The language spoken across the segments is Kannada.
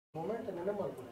ಮೂಮೆಂಟ್ ನೆನೆ ಮಾಡ್ಕೊಳ್ಳಿ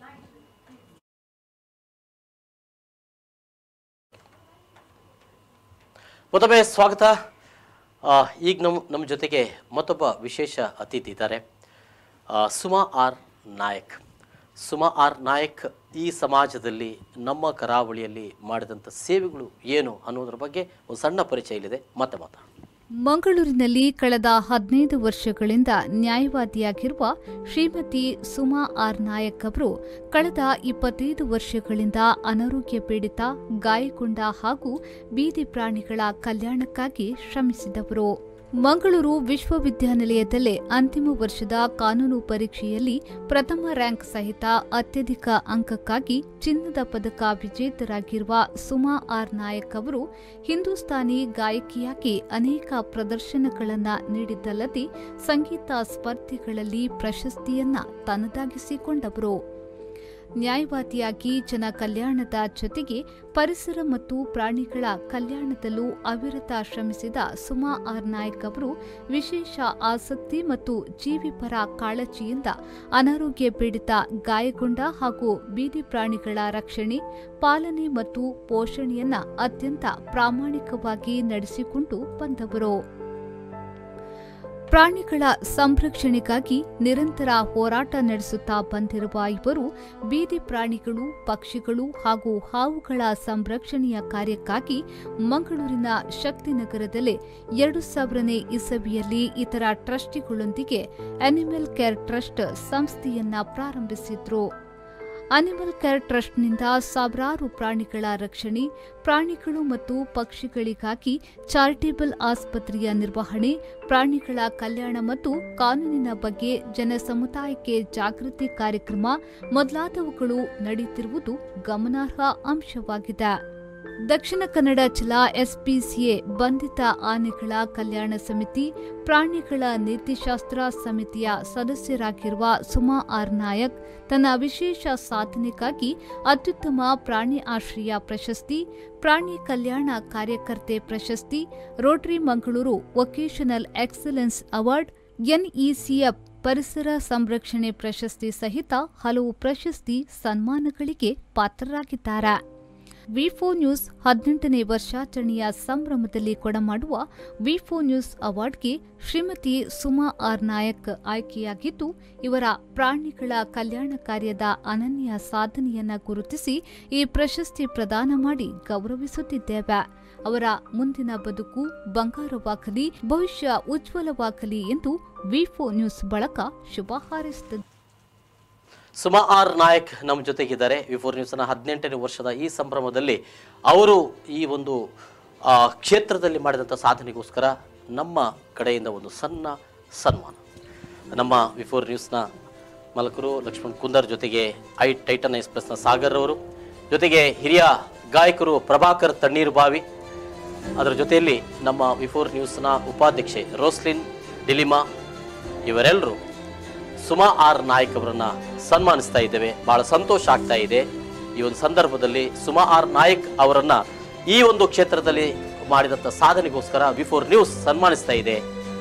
ಮತ್ತೊಮ್ಮೆ ಸ್ವಾಗತ ಆ, ಈಗ ನಮ್ಮ ನಮ್ಮ ಜೊತೆಗೆ ಮತ್ತೊಬ್ಬ ವಿಶೇಷ ಅತಿಥಿ ಇದ್ದಾರೆ ಆ, ಸುಮಾ ಆರ್ ನಾಯಕ್ ಸುಮಾ ಆರ್ ನಾಯಕ್ ಈ ಸಮಾಜದಲ್ಲಿ ನಮ್ಮ ಕರಾವಳಿಯಲ್ಲಿ ಮಾಡಿದಂಥ ಸೇವೆಗಳು ಏನು ಅನ್ನೋದ್ರ ಬಗ್ಗೆ ಒಂದು ಸಣ್ಣ ಪರಿಚಯ ಇಲ್ಲಿದೆ ಮತ್ತೆ ಮಾತಾಡೋಣ ಮಂಗಳೂರಿನಲ್ಲಿ ಕಳೆದ ಹದಿನೈದು ವರ್ಷಗಳಿಂದ ನ್ಯಾಯವಾದಿಯಾಗಿರುವ ಶ್ರೀಮತಿ ಸುಮಾ ಆರ್ ನಾಯಕ್ ಅವರು ಕಳೆದ ಇಪ್ಪತ್ತೈದು ವರ್ಷಗಳಿಂದ ಅನಾರೋಗ್ಯ ಪೀಡಿತ ಗಾಯಗೊಂಡ ಹಾಗೂ ಬೀದಿ ಪ್ರಾಣಿಗಳ ಕಲ್ಯಾಣಕ್ಕಾಗಿ ಶ್ರಮಿಸಿದವರು ಮಂಗಳೂರು ವಿಶ್ವವಿದ್ಯಾನಿಲಯದಲ್ಲೇ ಅಂತಿಮ ವರ್ಷದ ಕಾನೂನು ಪರೀಕ್ಷೆಯಲ್ಲಿ ಪ್ರಥಮ ರ್ಯಾಂಕ್ ಸಹಿತ ಅತ್ಯಧಿಕ ಅಂಕಕ್ಕಾಗಿ ಚಿನ್ನದ ಪದಕ ವಿಜೇತರಾಗಿರುವ ಸುಮಾ ಆರ್ ನಾಯಕ್ ಅವರು ಹಿಂದೂಸ್ತಾನಿ ಗಾಯಕಿಯಾಗಿ ಅನೇಕ ಪ್ರದರ್ಶನಗಳನ್ನು ನೀಡಿದ್ದಲ್ಲದೆ ಸಂಗೀತ ಸ್ಪರ್ಧೆಗಳಲ್ಲಿ ಪ್ರಶಸ್ತಿಯನ್ನ ತನ್ನದಾಗಿಸಿಕೊಂಡವರು ನ್ಯಾಯವಾದಿಯಾಗಿ ಜನ ಕಲ್ಯಾಣದ ಜೊತೆಗೆ ಪರಿಸರ ಮತ್ತು ಪ್ರಾಣಿಗಳ ಕಲ್ಯಾಣದಲ್ಲೂ ಅವಿರತ ಶ್ರಮಿಸಿದ ಸುಮಾ ಆರ್ ನಾಯಕ್ ಅವರು ವಿಶೇಷ ಆಸಕ್ತಿ ಮತ್ತು ಜೀವಿಪರ ಕಾಳಜಿಯಿಂದ ಅನಾರೋಗ್ಯ ಪೀಡಿತ ಗಾಯಗೊಂಡ ಹಾಗೂ ಬೀದಿ ಪ್ರಾಣಿಗಳ ರಕ್ಷಣೆ ಪಾಲನೆ ಮತ್ತು ಪೋಷಣೆಯನ್ನ ಅತ್ಯಂತ ಪ್ರಾಮಾಣಿಕವಾಗಿ ನಡೆಸಿಕೊಂಡು ಬಂದವರು ಪ್ರಾಣಿಗಳ ಸಂರಕ್ಷಣೆಗಾಗಿ ನಿರಂತರ ಹೋರಾಟ ನಡೆಸುತ್ತಾ ಬಂದಿರುವ ಇವರು ಬೀದಿ ಪ್ರಾಣಿಗಳು ಪಕ್ಷಿಗಳು ಹಾಗೂ ಹಾವುಗಳ ಸಂರಕ್ಷಣೆಯ ಕಾರ್ಯಕ್ಕಾಗಿ ಮಂಗಳೂರಿನ ಶಕ್ತಿನಗರದಲ್ಲೇ ಎರಡು ಸಾವಿರನೇ ಇಸವಿಯಲ್ಲಿ ಇತರ ಟ್ರಸ್ಟಿಗಳೊಂದಿಗೆ ಅನಿಮಲ್ ಕೇರ್ ಟ್ರಸ್ಟ್ ಸಂಸ್ಥೆಯನ್ನ ಪ್ರಾರಂಭಿಸಿದ್ರು ಅನಿಮಲ್ ಕೇರ್ ಟ್ರಸ್ಟ್ನಿಂದ ಸಾವಿರಾರು ಪ್ರಾಣಿಗಳ ರಕ್ಷಣೆ ಪ್ರಾಣಿಗಳು ಮತ್ತು ಪಕ್ಷಿಗಳಿಗಾಗಿ ಚಾರಿಟೇಬಲ್ ಆಸ್ಪತ್ರೆಯ ನಿರ್ವಹಣೆ ಪ್ರಾಣಿಗಳ ಕಲ್ಯಾಣ ಮತ್ತು ಕಾನೂನಿನ ಬಗ್ಗೆ ಜನಸಮುದಾಯಕ್ಕೆ ಜಾಗೃತಿ ಕಾರ್ಯಕ್ರಮ ಮೊದಲಾದವುಗಳು ನಡೆಯುತ್ತಿರುವುದು ಗಮನಾರ್ಹ ಅಂಶವಾಗಿದೆ ದಕ್ಷಿಣ ಕನ್ನಡ ಜಿಲ್ಲಾ ಎಸ್ಪಿಸಿಎ ಬಂಧಿತ ಆನೆಗಳ ಕಲ್ಯಾಣ ಸಮಿತಿ ಪ್ರಾಣಿಗಳ ನೀತಿಶಾಸ್ತ್ರ ಸಮಿತಿಯ ಸದಸ್ಯರಾಗಿರುವ ಸುಮಾ ಆರ್ ನಾಯಕ್ ತನ್ನ ವಿಶೇಷ ಸಾಧನೆಗಾಗಿ ಅತ್ಯುತ್ತಮ ಪ್ರಾಣಿ ಆಶ್ರಯ ಪ್ರಶಸ್ತಿ ಪ್ರಾಣಿ ಕಲ್ಯಾಣ ಕಾರ್ಯಕರ್ತೆ ಪ್ರಶಸ್ತಿ Rotary Mangaluru vocational excellence award NECF ಪರಿಸರ ಸಂರಕ್ಷಣೆ ಪ್ರಶಸ್ತಿ ಸಹಿತ ಹಲವು ಪ್ರಶಸ್ತಿ ಸನ್ಮಾನಗಳಿಗೆ ಪಾತ್ರರಾಗಿದ್ದಾರೆ ವಿಫೋ ನ್ಯೂಸ್ ಹದಿನೆಂಟನೇ ವರ್ಷಾಚರಣೆಯ ಸಂಭ್ರಮದಲ್ಲಿ ಕೊಡಮಾಡುವ ವಿಫೋ ನ್ಯೂಸ್ ಅವಾರ್ಡ್ಗೆ ಶ್ರೀಮತಿ ಸುಮಾ ಆರ್ ನಾಯಕ್ ಆಯ್ಕೆಯಾಗಿದ್ದು ಇವರ ಪ್ರಾಣಿಗಳ ಕಲ್ಯಾಣ ಕಾರ್ಯದ ಅನನ್ಯ ಸಾಧನೆಯನ್ನ ಗುರುತಿಸಿ ಈ ಪ್ರಶಸ್ತಿ ಪ್ರದಾನ ಮಾಡಿ ಗೌರವಿಸುತ್ತಿದ್ದೇವೆ ಅವರ ಮುಂದಿನ ಬದುಕು ಬಂಗಾರವಾಗಲಿ ಭವಿಷ್ಯ ಉಜ್ವಲವಾಗಲಿ ಎಂದು ವಿಫೋ ನ್ಯೂಸ್ ಬಳಕ ಶುಭ ಹಾರೈಸಿದೆ ಸುಮಾ ಆರ್ ನಾಯಕ್ ನಮ್ಮ ಜೊತೆಗಿದ್ದಾರೆ ವಿಫೋರ್ ನ್ಯೂಸ್ನ ಹದಿನೆಂಟನೇ ವರ್ಷದ ಈ ಸಂಭ್ರಮದಲ್ಲಿ ಅವರು ಈ ಒಂದು ಆ, ಕ್ಷೇತ್ರದಲ್ಲಿ ಮಾಡಿದಂಥ ಸಾಧನೆಗೋಸ್ಕರ ನಮ್ಮ ಕಡೆಯಿಂದ ಒಂದು ಸಣ್ಣ ಸನ್ಮಾನ ನಮ್ಮ ವಿಫೋರ್ ನ್ಯೂಸ್ನ ಮಲಕರು ಲಕ್ಷ್ಮಣ್ ಕುಂದರ್ ಜೊತೆಗೆ ಐ ಟೈಟನ್ ಎಕ್ಸ್ಪ್ರೆಸ್ನ ಸಾಗರ್ ಅವರು ಜೊತೆಗೆ ಹಿರಿಯ ಗಾಯಕರು ಪ್ರಭಾಕರ್ ತಣ್ಣೀರು ಬಾವಿ ಅದರ ಜೊತೆಯಲ್ಲಿ ನಮ್ಮ ವಿಫೋರ್ ನ್ಯೂಸ್ನ ಉಪಾಧ್ಯಕ್ಷೆ ರೋಸ್ಲಿನ್ ಡಿಲಿಮಾ ಇವರೆಲ್ಲರೂ ಸುಮಾ ಆರ್ ನಾಯಕ್ ಅವರನ್ನ ಸನ್ಮಾನಿಸ್ತಾ ಇದ್ದೇವೆ ಬಹಳ ಸಂತೋಷ ಆಗ್ತಾ ಇದೆ ಈ ಒಂದು ಸಂದರ್ಭದಲ್ಲಿ ಸುಮಾ ಆರ್ ನಾಯಕ್ ಅವರನ್ನ ಈ ಒಂದು ಕ್ಷೇತ್ರದಲ್ಲಿ ಮಾಡಿದಂಥ ಸಾಧನೆಗೋಸ್ಕರ ಬಿಫೋರ್ ನ್ಯೂಸ್ ಸನ್ಮಾನಿಸ್ತಾ ಇದೆ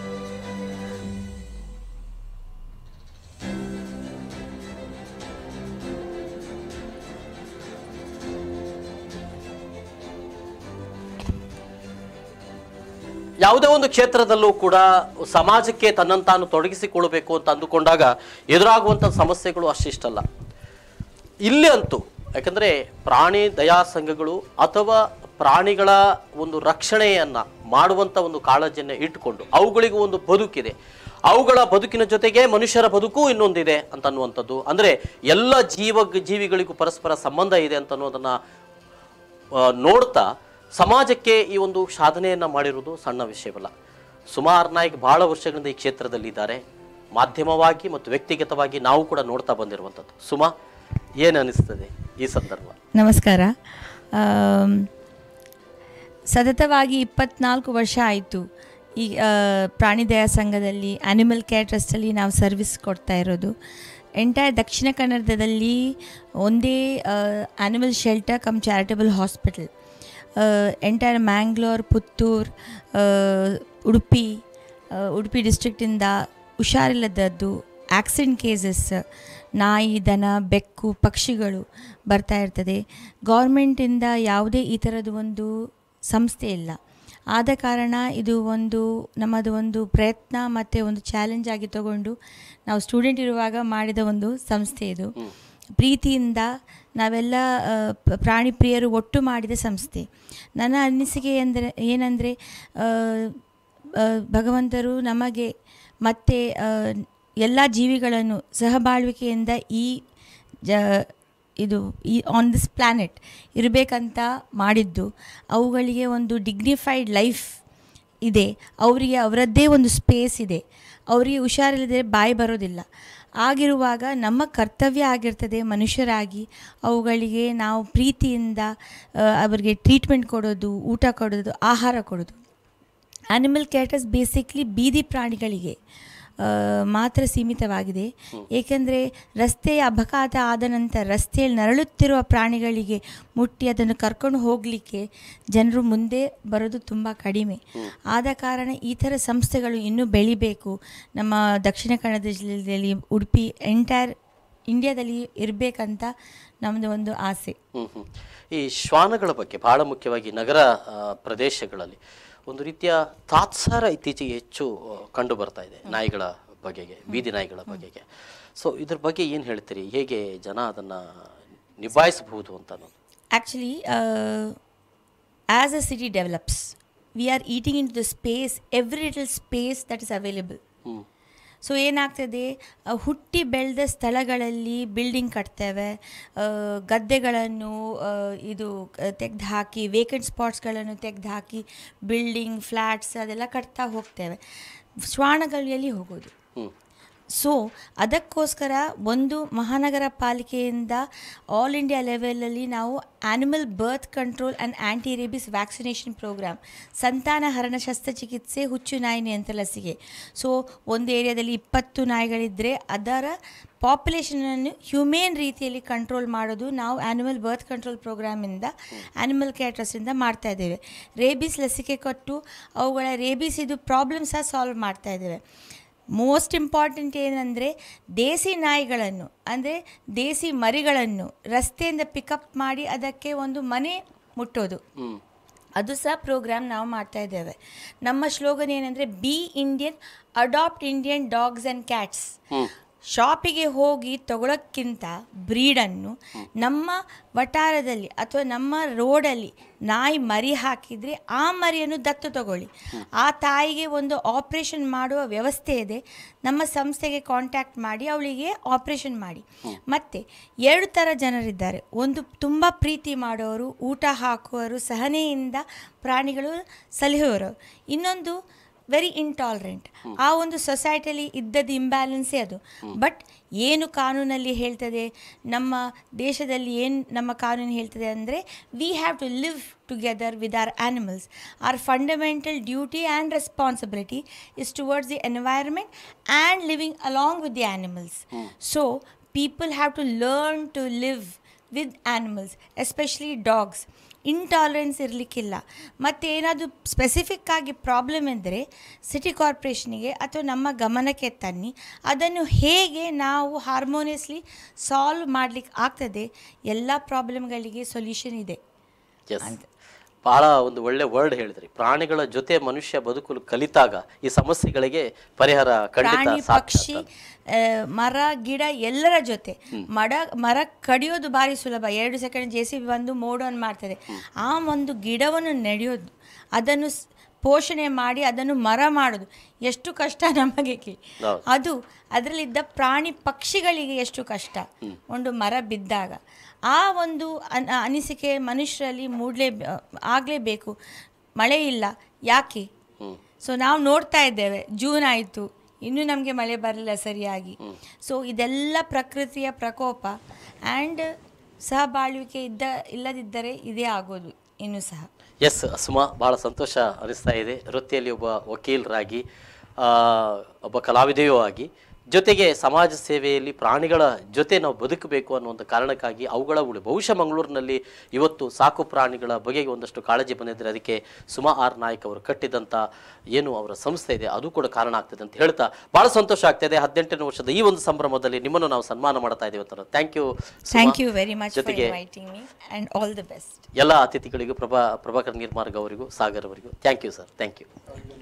ಯಾವುದೇ ಒಂದು ಕ್ಷೇತ್ರದಲ್ಲೂ ಕೂಡ ಸಮಾಜಕ್ಕೆ ತನ್ನನ್ನು ತಾನು ತೊಡಗಿಸಿಕೊಳ್ಳಬೇಕು ಅಂತ ಅಂದುಕೊಂಡಾಗ ಎದುರಾಗುವಂಥ ಸಮಸ್ಯೆಗಳು ಅಷ್ಟಿಷ್ಟಲ್ಲ ಇಲ್ಲಿ ಅಂತೂ ಯಾಕಂದರೆ ಪ್ರಾಣಿ ದಯಾ ಸಂಘಗಳು ಅಥವಾ ಪ್ರಾಣಿಗಳ ಒಂದು ರಕ್ಷಣೆಯನ್ನು ಮಾಡುವಂಥ ಒಂದು ಕಾಳಜಿಯನ್ನು ಇಟ್ಟುಕೊಂಡು ಅವುಗಳಿಗೂ ಒಂದು ಬದುಕಿದೆ ಅವುಗಳ ಬದುಕಿನ ಜೊತೆಗೆ ಮನುಷ್ಯರ ಬದುಕು ಇನ್ನೊಂದಿದೆ ಅಂತ ಅನ್ನುವಂಥದ್ದು ಅಂದರೆ ಎಲ್ಲ ಜೀವ ಜೀವಿಗಳಿಗೂ ಪರಸ್ಪರ ಸಂಬಂಧ ಇದೆ ಅಂತ ಅನ್ನೋದನ್ನು ಆ, ನೋಡ್ತಾ ಸಮಾಜಕ್ಕೆ ಈ ಒಂದು ಸಾಧನೆಯನ್ನು ಮಾಡಿರುವುದು ಸಣ್ಣ ವಿಷಯವಲ್ಲ ಸುಮಾರು ನಾಯಕ್ ಬಹಳ ವರ್ಷಗಳಿಂದ ಈ ಕ್ಷೇತ್ರದಲ್ಲಿದ್ದಾರೆ ಮಾಧ್ಯಮವಾಗಿ ಮತ್ತು ವ್ಯಕ್ತಿಗತವಾಗಿ ನಾವು ಕೂಡ ನೋಡ್ತಾ ಬಂದಿರುವಂಥದ್ದು ಸುಮಾ ಏನು ಅನಿಸ್ತದೆ ಈ ಸಂದರ್ಭ ನಮಸ್ಕಾರ ಆಮ್, ಸತತವಾಗಿ ಇಪ್ಪತ್ನಾಲ್ಕು ವರ್ಷ ಆಯಿತು ಈ ಆ, ಪ್ರಾಣಿ ದಯಾ ಸಂಘದಲ್ಲಿ ಆ್ಯನಿಮಲ್ ಕೇರ್ ಟ್ರಸ್ಟಲ್ಲಿ ನಾವು ಸರ್ವಿಸ್ ಕೊಡ್ತಾ ಇರೋದು ಎಂಟೈರ್ ದಕ್ಷಿಣ ಕನ್ನಡದಲ್ಲಿ ಒಂದೇ animal shelter cum charitable hospital entire Mangalore Puttur ಆ, ಉಡುಪಿ ಆ, ಉಡುಪಿ ಡಿಸ್ಟ್ರಿಕ್ಟಿಂದ ಹುಷಾರಿಲ್ಲದದ್ದು ಆಕ್ಸಿಡೆಂಟ್ ಕೇಸಸ್ ನಾಯಿ ದನ ಬೆಕ್ಕು ಪಕ್ಷಿಗಳು ಬರ್ತಾ ಇರ್ತದೆ ಗೌರ್ಮೆಂಟಿಂದ ಯಾವುದೇ ಈ ಥರದ್ದು ಒಂದು ಸಂಸ್ಥೆ ಇಲ್ಲ ಆದ ಕಾರಣ ಇದು ಒಂದು ನಮ್ಮದು ಒಂದು ಪ್ರಯತ್ನ ಮತ್ತು ಒಂದು ಚಾಲೆಂಜ್ ಆಗಿ ತಗೊಂಡು ನಾವು ಸ್ಟೂಡೆಂಟ್ ಇರುವಾಗ ಮಾಡಿದ ಒಂದು ಸಂಸ್ಥೆ ಇದು ಪ್ರೀತಿಯಿಂದ ನಾವೆಲ್ಲ ಆ, ಪ- ಪ್ರಾಣಿ ಪ್ರಿಯರು ಒಟ್ಟು ಮಾಡಿದ ಸಂಸ್ಥೆ ನನ್ನ ಅನಿಸಿಕೆ ಎಂದರೆ ಏನಂದರೆ ಭಗವಂತರು ನಮಗೆ ಮತ್ತು ಎಲ್ಲ ಜೀವಿಗಳನ್ನು ಸಹಬಾಳ್ವಿಕೆಯಿಂದ ಈ ಜ ಇದು ಈ ಆನ್ ದಿಸ್ ಪ್ಲ್ಯಾನೆಟ್ ಇರಬೇಕಂತ ಮಾಡಿದ್ದು ಅವುಗಳಿಗೆ ಒಂದು ಡಿಗ್ನಿಫೈಡ್ ಲೈಫ್ ಇದೆ ಅವರಿಗೆ ಅವರದ್ದೇ ಒಂದು ಸ್ಪೇಸ್ ಇದೆ ಅವರಿಗೆ ಹುಷಾರಿಲ್ಲದೆ ಬಾಯಿ ಬರೋದಿಲ್ಲ ಆಗಿರುವಾಗ ನಮ್ಮ ಕರ್ತವ್ಯ ಆಗಿರ್ತದೆ ಮನುಷ್ಯರಾಗಿ ಅವುಗಳಿಗೆ ನಾವು ಪ್ರೀತಿಯಿಂದ ಆ, ಅವರಿಗೆ ಟ್ರೀಟ್ಮೆಂಟ್ ಕೊಡೋದು ಊಟ ಕೊಡೋದು ಆಹಾರ ಕೊಡೋದು ಆನಿಮಲ್ ಕೇಟರ್ಸ್ ಬೇಸಿಕ್ಲಿ ಬೀದಿ ಪ್ರಾಣಿಗಳಿಗೆ ಆ, ಮಾತ್ರ ಸೀಮಿತವಾಗಿದೆ ಏಕೆಂದರೆ ರಸ್ತೆಯ ಅಪಘಾತ ಆದ ನಂತರ ರಸ್ತೆಯಲ್ಲಿ ನರಳುತ್ತಿರುವ ಪ್ರಾಣಿಗಳಿಗೆ ಮುಟ್ಟಿ ಅದನ್ನು ಕರ್ಕೊಂಡು ಹೋಗಲಿಕ್ಕೆ ಜನರು ಮುಂದೆ ಬರೋದು ತುಂಬ ಕಡಿಮೆ ಆದ ಕಾರಣ ಈ ಥರ ಸಂಸ್ಥೆಗಳು ಇನ್ನೂ ಬೆಳಿಬೇಕು ನಮ್ಮ ದಕ್ಷಿಣ ಕನ್ನಡ ಜಿಲ್ಲೆಯಲ್ಲಿ ಉಡುಪಿ ಎಂಟೈರ್ ಇಂಡಿಯಾದಲ್ಲಿ ಇರಬೇಕಂತ ನಮ್ಮದು ಒಂದು ಆಸೆ ಹ್ಮ್ ಹ್ಮ್. ಈ ಶ್ವಾನಗಳ ಬಗ್ಗೆ ಬಹಳ ಮುಖ್ಯವಾಗಿ ನಗರ ಆ, ಪ್ರದೇಶಗಳಲ್ಲಿ ಒಂದು ರೀತಿಯ ತಾತ್ಸಾರ ಇತ್ತೀಚೆಗೆ ಹೆಚ್ಚು ಆ, ಕಂಡು ಬರ್ತಾ ಇದೆ ನಾಯಿಗಳ ಬಗೆಗೆ ಬೀದಿ ನಾಯಿಗಳ ಬಗೆಗೆ ಸೊ ಇದ್ರ ಬಗ್ಗೆ ಏನು ಹೇಳ್ತೀರಿ ಹೇಗೆ ಜನ ಅದನ್ನ ನಿಭಾಯಿಸಬಹುದು ಅಂತ ಅನ್ನೋದು actually uh, as a city develops we are eating into the space every little space that is available hmm so ಏನಾಗ್ತದೆ ಆ, ಹುಟ್ಟಿ ಬೆಳೆದ ಸ್ಥಳಗಳಲ್ಲಿ ಬಿಲ್ಡಿಂಗ್ ಕಟ್ತೇವೆ ಆ, ಗದ್ದೆಗಳನ್ನು ಆ, ಇದು ತೆಗೆದು ಹಾಕಿ ವೇಕೆಂಟ್ ಸ್ಪಾಟ್ಸ್ಗಳನ್ನು ತೆಗೆದು ಹಾಕಿ ಬಿಲ್ಡಿಂಗ್ ಫ್ಲ್ಯಾಟ್ಸ್ ಅದೆಲ್ಲ ಕಟ್ತಾ ಹೋಗ್ತೇವೆ ಶ್ವಾನಗಳು ಎಲ್ಲಿ ಹೋಗೋದು ಹ್ಮ್ ಸೊ ಅದಕ್ಕೋಸ್ಕರ ಒಂದು ಮಹಾನಗರ ಪಾಲಿಕೆಯಿಂದ ಆಲ್ ಇಂಡಿಯಾ ಲೆವೆಲಲ್ಲಿ ನಾವು animal birth control and anti rabies vaccination programme ಸಂತಾನಹರಣ ಶಸ್ತ್ರಚಿಕಿತ್ಸೆ ಹುಚ್ಚು ನಾಯಿ ನಿಯಂತ್ರ ಲಸಿಕೆ ಸೊ ಒಂದು ಏರಿಯಾದಲ್ಲಿ ಇಪ್ಪತ್ತು ನಾಯಿಗಳಿದ್ದರೆ ಅದರ ಪಾಪ್ಯುಲೇಷನನ್ನು ಹ್ಯೂಮೇನ್ ರೀತಿಯಲ್ಲಿ ಕಂಟ್ರೋಲ್ ಮಾಡೋದು ನಾವು ಆ್ಯನಿಮಲ್ ಬರ್ತ್ ಕಂಟ್ರೋಲ್ ಪ್ರೋಗ್ರಾಮಿಂದ ಆ್ಯನಿಮಲ್ ಕೇರ್ ಟ್ರಸ್ಟಿಂದ ಮಾಡ್ತಾ ಇದ್ದೇವೆ ರೇಬಿಸ್ ಲಸಿಕೆ ಕೊಟ್ಟು ಅವುಗಳ ರೇಬಿಸ್ ಇದು ಪ್ರಾಬ್ಲಮ್ ಸಹ ಸಾಲ್ವ್ ಮಾಡ್ತಾ ಇದ್ದೇವೆ ಮೋಸ್ಟ್ ಇಂಪಾರ್ಟೆಂಟ್ ಏನಂದರೆ ದೇಸಿ ನಾಯಿಗಳನ್ನು ಅಂದರೆ ದೇಸಿ ಮರಿಗಳನ್ನು ರಸ್ತೆಯಿಂದ ಪಿಕಪ್ ಮಾಡಿ ಅದಕ್ಕೆ ಒಂದು ಮನೆ ಮುಟ್ಟೋದು ಹ್ಮ್ ಅದು ಸಹ ಪ್ರೋಗ್ರಾಮ್ ನಾವು ಮಾಡ್ತಾ ಇದ್ದೇವೆ ನಮ್ಮ ಸ್ಲೋಗನ್ ಏನಂದರೆ be Indian adopt Indian dogs and cats hmm ಶಾಪಿಗೆ ಹೋಗಿ ತಗೊಳ್ಳೋಕ್ಕಿಂತ ಬ್ರೀಡನ್ನು ನಮ್ಮ ವಟಾರದಲ್ಲಿ ಅಥವಾ ನಮ್ಮ ರೋಡಲ್ಲಿ ನಾಯಿ ಮರಿ ಹಾಕಿದರೆ ಆ ಮರಿಯನ್ನು ದತ್ತು ತಗೊಳ್ಳಿ ಆ ತಾಯಿಗೆ ಒಂದು ಆಪ್ರೇಷನ್ ಮಾಡುವ ವ್ಯವಸ್ಥೆ ಇದೆ ನಮ್ಮ ಸಂಸ್ಥೆಗೆ ಕಾಂಟ್ಯಾಕ್ಟ್ ಮಾಡಿ ಅವಳಿಗೆ ಆಪ್ರೇಷನ್ ಮಾಡಿ ಮತ್ತು ಎರಡು ಥರ ಜನರಿದ್ದಾರೆ ಒಂದು ತುಂಬ ಪ್ರೀತಿ ಮಾಡೋರು ಊಟ ಹಾಕುವವರು ಸಹನೆಯಿಂದ ಪ್ರಾಣಿಗಳು ಸಲಹುವವರು ಇನ್ನೊಂದು ವೆರಿ ಇಂಟಾಲರೆಂಟ್ ಆ ಒಂದು ಸೊಸೈಟಿಯಲ್ಲಿ ಇದ್ದದ್ದು ಇಂಬ್ಯಾಲೆನ್ಸೇ ಅದು ಬಟ್ ಏನು ಕಾನೂನಲ್ಲಿ ಹೇಳ್ತದೆ ನಮ್ಮ ದೇಶದಲ್ಲಿ ಏನು ನಮ್ಮ ಕಾನೂನು ಹೇಳ್ತದೆ ಅಂದರೆ we have to live together with our animals our fundamental duty and responsibility is towards the environment and living along with the animals so people have to learn to live with animals especially dogs intolerance ಇರಲಿಕ್ಕಿಲ್ಲ ಮತ್ತು ಏನಾದರೂ ಸ್ಪೆಸಿಫಿಕ್ ಆಗಿ ಪ್ರಾಬ್ಲಮ್ ಇದ್ದರೆ ಸಿಟಿ ಕಾರ್ಪೊರೇಷನಿಗೆ ಅಥವಾ ನಮ್ಮ ಗಮನಕ್ಕೆ ತನ್ನಿ ಅದನ್ನು ಹೇಗೆ ನಾವು ಹಾರ್ಮೋನಿಯಸ್ಲಿ ಸಾಲ್ವ್ ಮಾಡಲಿಕ್ಕೆ ಆಗ್ತದೆ ಎಲ್ಲ ಪ್ರಾಬ್ಲಮ್ಗಳಿಗೆ ಸೊಲ್ಯೂಷನ್ ಇದೆ ಎಸ್ ಬಹಳ ಒಂದು ಒಳ್ಳೆ ವರ್ಡ್ ಹೇಳಿದ್ರಿ ಪ್ರಾಣಿಗಳ ಜೊತೆ ಮನುಷ್ಯ ಬದುಕಲು ಕಲಿತಾಗ ಈ ಸಮಸ್ಯೆಗಳಿಗೆ ಪರಿಹಾರ ಖಂಡಿತ ಪ್ರಾಣಿ ಸಾಧ್ಯ ಪಕ್ಷಿ ಅಂತ. ಆ, ಮರ ಗಿಡ ಎಲ್ಲರ ಜೊತೆ ಮಡ ಮರ ಕಡಿಯೋದು ಭಾರಿ ಸುಲಭ ಎರಡು ಸೆಕೆಂಡ್ ಜೆ ಸಿ ಬಿ ಬಂದು ಮೋಡನ್ನು ಮಾಡ್ತದೆ ಆ ಒಂದು ಗಿಡವನ್ನು ನೆಡೆಯೋದು ಅದನ್ನು ಸ್- ಪೋಷಣೆ ಮಾಡಿ ಅದನ್ನು ಮರ ಮಾಡೋದು ಎಷ್ಟು ಕಷ್ಟ ನಮಗೆ ಕಿ- ಹೌದು. ಅದು ಅದರಲ್ಲಿದ್ದ ಪ್ರಾಣಿ ಪಕ್ಷಿಗಳಿಗೆ ಎಷ್ಟು ಕಷ್ಟ ಒಂದು ಮರ ಬಿದ್ದಾಗ ಆ ಒಂದು ಅನ್- ಅನಿಸಿಕೆ ಮನುಷ್ಯರಲ್ಲಿ ಮೂಡಲೇ ಆಗಲೇಬೇಕು ಮಳೆ ಇಲ್ಲ ಯಾಕೆ ಹ್ಮ್. ಸೊ ನಾವು ನೋಡ್ತಾ ಇದ್ದೇವೆ ಜೂನ್ ಆಯಿತು ಇನ್ನೂ ನಮಗೆ ಮಳೆ ಬರಲಿಲ್ಲ ಸರಿಯಾಗಿ ಸೊ ಇದೆಲ್ಲ ಪ್ರಕೃತಿಯ ಪ್ರಕೋಪ ಆ್ಯಂಡ್ ಸಹಬಾಳ್ವಿಕೆ ಇದ್ದ ಇಲ್ಲದಿದ್ದರೆ ಇದೇ ಆಗೋದು ಇನ್ನೂ ಸಹ ಎಸ್ ಸುಮಾ ಬಹಳ ಸಂತೋಷ ಅನಿಸ್ತಾ ಇದೆ ವೃತ್ತಿಯಲ್ಲಿ ಒಬ್ಬ ವಕೀಲರಾಗಿ ಆ, ಒಬ್ಬ ಕಲಾವಿದೆಯೂ ಆಗಿ ಜೊತೆಗೆ ಸಮಾಜ ಸೇವೆಯಲ್ಲಿ ಪ್ರಾಣಿಗಳ ಜೊತೆ ನಾವು ಬದುಕಬೇಕು ಅನ್ನುವಂಥ ಕಾರಣಕ್ಕಾಗಿ ಅವುಗಳ ಉಳಿ ಬಹುಶಃ ಮಂಗಳೂರಿನಲ್ಲಿ ಇವತ್ತು ಸಾಕು ಪ್ರಾಣಿಗಳ ಬಗೆಗೆ ಒಂದಷ್ಟು ಕಾಳಜಿ ಬಂದಿದ್ದರೆ ಅದಕ್ಕೆ ಸುಮಾ ಆರ್ ನಾಯ್ಕ್ ಅವರು ಕಟ್ಟಿದಂಥ ಏನು ಅವರ ಸಂಸ್ಥೆ ಇದೆ ಅದು ಕೂಡ ಕಾರಣ ಆಗ್ತದೆ ಅಂತ ಹೇಳ್ತಾ ಭಾಳ ಸಂತೋಷ ಆಗ್ತದೆ ಹದಿನೆಂಟನೇ ವರ್ಷದ ಈ ಒಂದು ಸಂಭ್ರಮದಲ್ಲಿ ನಿಮ್ಮನ್ನು ನಾವು ಸನ್ಮಾನ ಮಾಡ್ತಾ ಇದ್ದೀವಿ ಅಂತ thank you thank you very much for ಜೊತೆಗೆ inviting me and all the best ಎಲ್ಲ ಅತಿಥಿಗಳಿಗೂ ಪ್ರಭಾ ಪ್ರಭಾಕರ್ ನಿರ್ಮಾರ್ಗ ಅವರಿಗೂ ಸಾಗರ್ ಅವರಿಗೂ thank you sir thank you